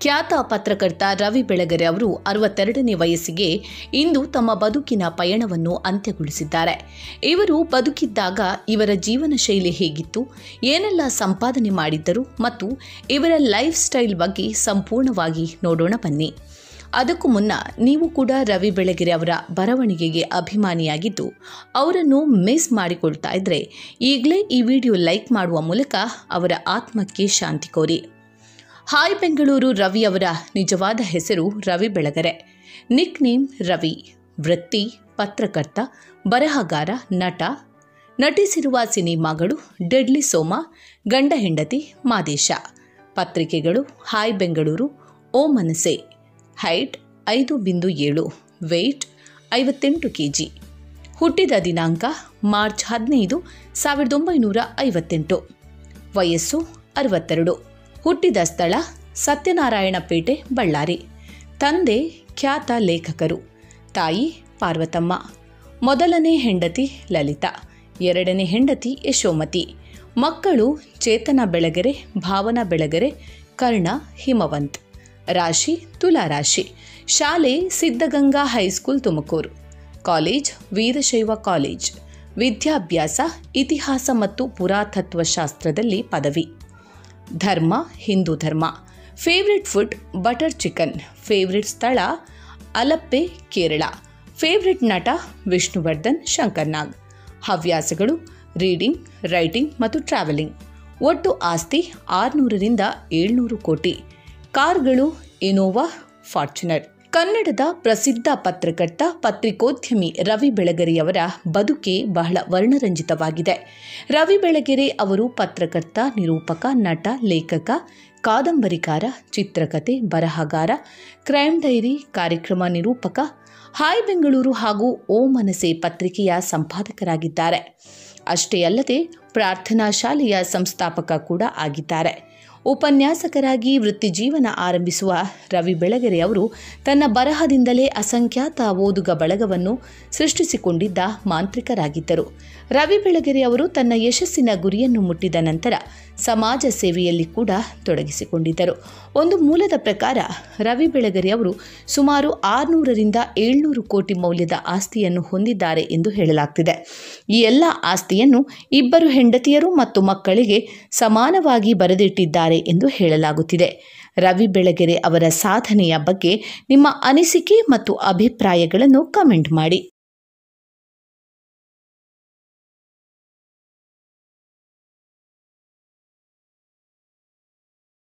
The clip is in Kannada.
ಖ್ಯಾತ ಪತ್ರಕರ್ತ ರವಿ ಬೆಳಗೆರೆ ಅವರು ಅರವತ್ತೆರಡನೇ ವಯಸ್ಸಿಗೆ ಇಂದು ತಮ್ಮ ಬದುಕಿನ ಪಯಣವನ್ನು ಅಂತ್ಯಗೊಳಿಸಿದ್ದಾರೆ ಇವರು ಬದುಕಿದ್ದಾಗ ಇವರ ಜೀವನ ಶೈಲಿ ಹೇಗಿತ್ತು ಏನೆಲ್ಲ ಸಂಪಾದನೆ ಮಾಡಿದ್ದರು ಮತ್ತು ಇವರ ಲೈಫ್ ಸ್ಟೈಲ್ ಬಗ್ಗೆ ಸಂಪೂರ್ಣವಾಗಿ ನೋಡೋಣ ಬನ್ನಿ ಅದಕ್ಕೂ ಮುನ್ನ ನೀವು ಕೂಡ ರವಿ ಬೆಳಗೆರೆ ಅವರ ಬರವಣಿಗೆಗೆ ಅಭಿಮಾನಿಯಾಗಿದ್ದು ಅವರನ್ನು ಮಿಸ್ ಮಾಡಿಕೊಳ್ತಾ ಇದ್ರೆ ಈಗಲೇ ಈ ವಿಡಿಯೋ ಲೈಕ್ ಮಾಡುವ ಮೂಲಕ ಅವರ ಆತ್ಮಕ್ಕೆ ಶಾಂತಿ ಕೋರಿ ಹಾಯ್ ಬೆಂಗಳೂರು ರವಿ ಅವರ ನಿಜವಾದ ಹೆಸರು ರವಿ ಬೆಳಗೆರೆ ನಿಕ್ ನೇಮ್ ರವಿ ವೃತ್ತಿ ಪತ್ರಕರ್ತ ಬರಹಗಾರ ನಟ ನಟಿಸಿರುವ ಸಿನಿಮಾಗಳು ಡೆಡ್ಲಿ ಸೋಮ ಗಂಡ ಹೆಂಡತಿ ಮಾದೇಶ ಪತ್ರಿಕೆಗಳು ಹಾಯ್ ಬೆಂಗಳೂರು ಓ ಮನಸೆ ಹೈಟ್ ಐದು ಬಿಂದು ಏಳು ವೆಯ್ಟ್ ಐವತ್ತೆಂಟು ಕೆ ಜಿ ಹುಟ್ಟಿದ ದಿನಾಂಕ ಮಾರ್ಚ್ ಹದಿನೈದು ಸಾವಿರದ ಒಂಬೈನೂರ ಐವತ್ತೆಂಟು ವಯಸ್ಸು ಅರವತ್ತೆರಡು ಹುಟ್ಟಿದ ಸ್ಥಳ ಸತ್ಯನಾರಾಯಣಪೇಟೆ ಬಳ್ಳಾರಿ ತಂದೆ ಖ್ಯಾತ ಲೇಖಕರು ತಾಯಿ ಪಾರ್ವತಮ್ಮ ಮೊದಲನೇ ಹೆಂಡತಿ ಲಲಿತಾ ಎರಡನೇ ಹೆಂಡತಿ ಯಶೋಮತಿ ಮಕ್ಕಳು ಚೇತನ ಬೆಳಗೆರೆ ಭಾವನಾ ಬೆಳಗೆರೆ ಕರ್ಣ ಹಿಮವಂತ್ ರಾಶಿ ತುಲಾ ರಾಶಿ ಶಾಲೆ Siddaganga high school Tumakuru college Veerashaiva college ವಿದ್ಯಾಭ್ಯಾಸ ಇತಿಹಾಸ ಮತ್ತು ಪುರಾತತ್ವ ಶಾಸ್ತ್ರದಲ್ಲಿ ಪದವಿ ಧರ್ಮ ಹಿಂದೂ ಧರ್ಮ favourite food butter chicken favourite ಸ್ಥಳ ಅಲಪ್ಪೆ ಕೇರಳ ಫೇವ್ರೆಟ್ ನಟ ವಿಷ್ಣುವರ್ಧನ್ ಶಂಕರ್ನಾಗ್ ಹವ್ಯಾಸಗಳು ರೀಡಿಂಗ್ ರೈಟಿಂಗ್ ಮತ್ತು ಟ್ರಾವೆಲಿಂಗ್ ಒಟ್ಟು ಆಸ್ತಿ ಆರುನೂರರಿಂದ ಏಳ್ನೂರು ಕೋಟಿ ಕಾರ್ಗಳು ಇನೋವಾ ಫಾರ್ಚುನರ್ ಕನ್ನಡದ ಪ್ರಸಿದ್ಧ ಪತ್ರಕರ್ತ ಪತ್ರಿಕೋದ್ಯಮಿ ರವಿ ಬೆಳಗೆರೆಯವರ ಬದುಕೆ ಬಹಳ ವರ್ಣರಂಜಿತವಾಗಿದೆ ರವಿ ಬೆಳಗೆರೆ ಅವರು ಪತ್ರಕರ್ತ ನಿರೂಪಕ ನಟ ಲೇಖಕ ಕಾದಂಬರಿಕಾರ ಚಿತ್ರಕಥೆ ಬರಹಗಾರ ಕ್ರೈಮ್ ಡೈರಿ ಕಾರ್ಯಕ್ರಮ ನಿರೂಪಕ ಹಾಯ್ ಬೆಂಗಳೂರು ಹಾಗೂ ಓ ಮನಸೆ ಪತ್ರಿಕೆಯ ಸಂಪಾದಕರಾಗಿದ್ದಾರೆ ಅಷ್ಟೇ ಅಲ್ಲದೆ ಪ್ರಾರ್ಥನಾ ಶಾಲೆಯ ಸಂಸ್ಥಾಪಕ ಕೂಡ ಆಗಿದ್ದಾರೆ ಉಪನ್ಯಾಸಕರಾಗಿ ವೃತ್ತಿಜೀವನ ಆರಂಭಿಸುವ ರವಿ ಬೆಳಗೆರೆ ಅವರು ತನ್ನ ಬರಹದಿಂದಲೇ ಅಸಂಖ್ಯಾತ ಓದುಗ ಬಳಗವನ್ನು ಸೃಷ್ಟಿಸಿಕೊಂಡಿದ್ದ ಮಾಂತ್ರಿಕರಾಗಿದ್ದರು ರವಿ ಬೆಳಗೆರೆ ಅವರು ತನ್ನ ಯಶಸ್ಸಿನ ಗುರಿಯನ್ನು ಮುಟ್ಟಿದ ನಂತರ ಸಮಾಜ ಸೇವೆಯಲ್ಲಿ ಕೂಡ ತೊಡಗಿಸಿಕೊಂಡಿದ್ದರು ಒಂದು ಮೂಲದ ಪ್ರಕಾರ ರವಿ ಬೆಳಗೆರೆ ಅವರು ಸುಮಾರು ಆರುನೂರರಿಂದ ಏಳ್ನೂರು ಕೋಟಿ ಮೌಲ್ಯದ ಆಸ್ತಿಯನ್ನು ಹೊಂದಿದ್ದಾರೆ ಎಂದು ಹೇಳಲಾಗ್ತಿದೆ ಈ ಎಲ್ಲ ಆಸ್ತಿಯನ್ನು ಇಬ್ಬರು ಹೆಂಡತಿಯರು ಮತ್ತು ಮಕ್ಕಳಿಗೆ ಸಮಾನವಾಗಿ ಬರೆದಿಟ್ಟಿದ್ದಾರೆ ಎಂದು ಹೇಳಲಾಗುತ್ತಿದೆ ರವಿ ಬೆಳಗೆರೆ ಅವರ ಸಾಧನೆಯ ಬಗ್ಗೆ ನಿಮ್ಮ ಅನಿಸಿಕೆ ಮತ್ತು ಅಭಿಪ್ರಾಯಗಳನ್ನು ಕಮೆಂಟ್ ಮಾಡಿ